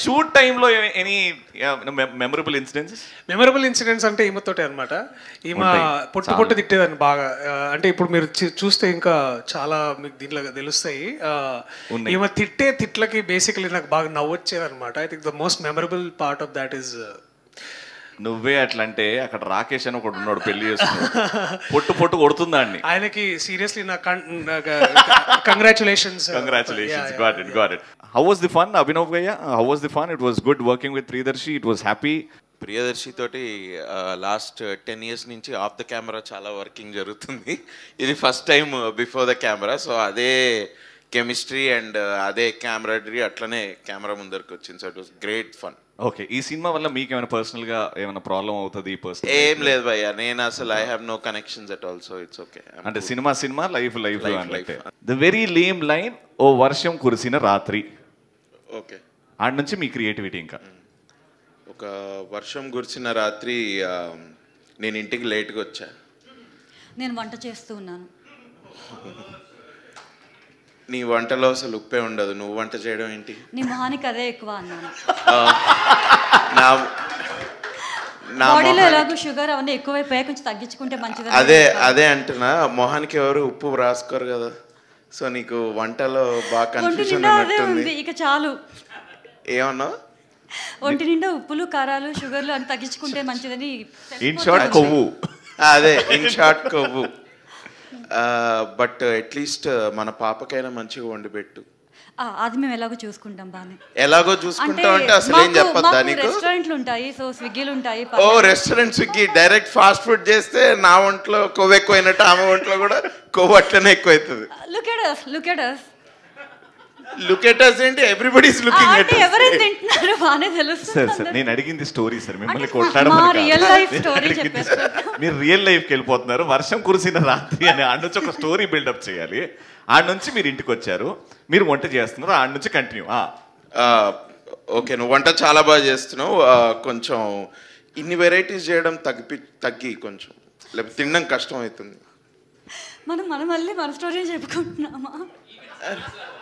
Shoot టైంలో any memorable incidents memorable incidents అంటే ఈమెతోటే అనమాట ఈమె పొట్టు పొట్టు తిట్టేదాన్ని బాగా ఆ, అంటే ఇప్పుడు మీరు చూ- చూస్తే ఇంకా చాలా మీకు దీంట్లో తెలుస్తాయి ఆ, ఈమె తిట్టే తిట్లకి బేసికలీ నాకు బాగా నవ్వొచ్చేది అనమాట I think the most memorable part of that is నువ్వే అట్లా అంటే అక్కడ రాకేష్ అని ఒకడు ఉన్నాడు పెళ్లి చేసుకున్నాడు పొట్టు పొట్టు కొడుతుందా అండి ఆయనకి సీరియస్లీ నా congratulations congratulations got it got it how was the fun Abhinav గయ్య how was the fun it was good working with Priyadarshi it was happy Priyadarshi తోటి లాస్ట్ టెన్ ఇయర్స్ నుంచి ఆఫ్ ద కెమెరా చాలా వర్కింగ్ జరుగుతుంది ఇది first time before the camera so అదే chemistry and అదే camaraderie అట్లనే camera ముందరికి వచ్చింది so it was great fun okay ఈ సినిమా వల్ల మీకు ఏమైనా పర్సనల్ గా ఏమైనా ప్రాబ్లం అవుతుంది పర్సనల్ ఏం లేదు భయ్య నేను అసలు I have no connections at also it's okay అంటే cinema cinema life life Life, అంటే life. The very lame line ఓ వర్షం కురిసిన రాత్రి ఓకే ఆడ నుంచి మీ క్రియేటివిటీ ఇంకా ఒక వర్షం కురిసిన రాత్రి ఆ, నేను ఇంటికి లేట్గా వచ్చా నేను వంట చేస్తూ ఉన్నాను నీ వంటలో అసలు ఉప్పే ఉండదు నువ్వు వంట చేయడం ఏంటి నీ మొహానికి అదే ఎక్కువ అన్నాను నా నా బాడీలో మొహానికి- ఎలాగో షుగర్ అవన్నీ ఎక్కువైపోయాయి కొంచెం తగ్గించుకుంటే మంచిది అదే అదే అంటున్నా మొహానికి ఎవరు ఉప్పు రాసుకోరు కదా సో నీకు వంటలో బాగా ఒంటి కన్ఫ్యూజన్ నిండా అదే ఉన్నట్టుంది ఉంది ఇక చాలు ఏమన్నావు ఒంటి నిండా ఉప్పులు కారాలు షుగర్లు అని తగ్గించుకుంటే మంచిదని ఇన్ షార్ట్ కొవ్వు అదే ఇన్ షార్ట్ కొవ్వు బట్ అట్లీస్ట్ మన పాపకైనా మంచిగా వండి పెట్టు ఆ, అది మేము ఎలాగో చూసుకుంటాం బానే ఎలాగో చూసుకుంటావు అంటే అసలు ఏం చెప్పొద్దా నీకు రెస్టారెంట్లు ఉంటాయి సో స్విగ్గీలు ఉంటాయి ఓ restaurant Swiggy direct fast food చేస్తే నా ఒంట్లో కొవ్వు ఎక్కువైనట్టు ఆమె ఒంట్లో కూడా కొవ్వు అట్లనే ఎక్కువైతుంది look at us look at us look at us ఏంటి ఎవ్రీబడి ఇస్ లుకింగ్ ఎట్ అంటే ఎవరైనా తింటున్నారు బానే సార్ తెలుస్తుంది సార్ నేను అడిగింది స్టోరీ సార్ మిమ్మల్ని అంటే కొట్టాడమని మా కాదు. real life నేను story అడిగింది చెప్పేస్తున్నా. సార్. మీరు రియల్ లైఫ్ కి వెళ్ళిపోతున్నారు వర్షం కురిసిన రాత్రి అని ఆడ నుంచి ఒక స్టోరీ బిల్డప్ చేయాలి ఆడ నుంచి మీరు ఇంటికి వచ్చారు మీరు వంట చేస్తున్నారు ఆడ నుంచి కంటిన్యూ ఓకే నువ్వు వంట చాలా బాగా చేస్తున్నావు ఆ, కొంచెం ఇన్ని వెరైటీస్ చేయడం తగ్గి తగ్గి కొంచెం లేకపోతే తినడం కష్టం అవుతుంది మనం మనం మళ్ళీ మన స్టోరీ చెప్పుకుంటున్నామా